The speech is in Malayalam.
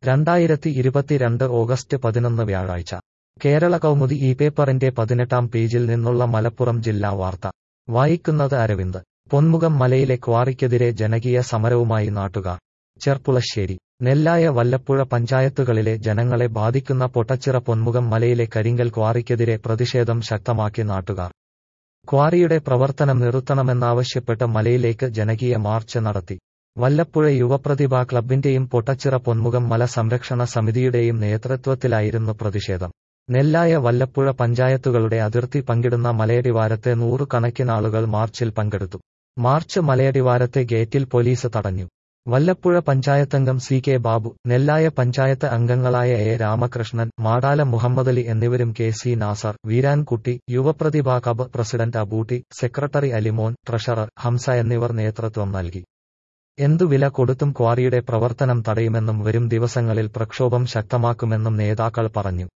രണ്ടായിരത്തി ഇരുപത്തിരണ്ട് ഓഗസ്റ്റ് പതിനൊന്ന് വ്യാഴാഴ്ച കേരള കൗമുദി ഈ പേപ്പറിന്റെ പതിനെട്ടാം പേജിൽ നിന്നുള്ള മലപ്പുറം ജില്ലാ വാർത്ത വായിക്കുന്നത് അരവിന്ദ് പൊന്മുഖം മലയിലെ ക്വാറിക്കെതിരെ ജനകീയ സമരവുമായി നാട്ടുകാർ ചെർപ്പുളശ്ശേരി നെല്ലായ വല്ലപ്പുഴ പഞ്ചായത്തുകളിലെ ജനങ്ങളെ ബാധിക്കുന്ന പൊട്ടച്ചിറ പൊന്മുഖം മലയിലെ കരിങ്കൽ ക്വാറിക്കെതിരെ പ്രതിഷേധം ശക്തമാക്കി നാട്ടുകാർ ക്വാറിയുടെ പ്രവർത്തനം നിർത്തണമെന്നാവശ്യപ്പെട്ട് മലയിലേക്ക് ജനകീയ മാർച്ച് നടത്തി വല്ലപ്പുഴ യുവപ്രതിഭാ ക്ലബിന്റെയും പൊട്ടച്ചിറ പൊന്മുഖം മല സംരക്ഷണ സമിതിയുടെയും നേതൃത്വത്തിലായിരുന്നു പ്രതിഷേധം നെല്ലായ വല്ലപ്പുഴ പഞ്ചായത്തുകളുടെ അതിർത്തി പങ്കിടുന്ന മലയടിവാരത്തെ നൂറുകണക്കിനാളുകൾ മാർച്ചിൽ പങ്കെടുത്തു മാർച്ച് മലയടിവാരത്തെ ഗേറ്റിൽ പോലീസ് തടഞ്ഞു വല്ലപ്പുഴ പഞ്ചായത്തംഗം സി കെ ബാബു നെല്ലായ പഞ്ചായത്ത് അംഗങ്ങളായ എ രാമകൃഷ്ണൻ മാടാല മുഹമ്മദലി എന്നിവരും K C Nasar Veerankutty Yuvaprathibha club president Abooty secretary Alimon treasurer Hamsa എന്നിവർ നേതൃത്വം നൽകി എന്തു വില കൊടുത്തും ക്വാറിയുടെ പ്രവർത്തനം തടയുമെന്നും വരും ദിവസങ്ങളിൽ പ്രക്ഷോഭം ശക്തമാക്കുമെന്നും നേതാക്കൾ പറഞ്ഞു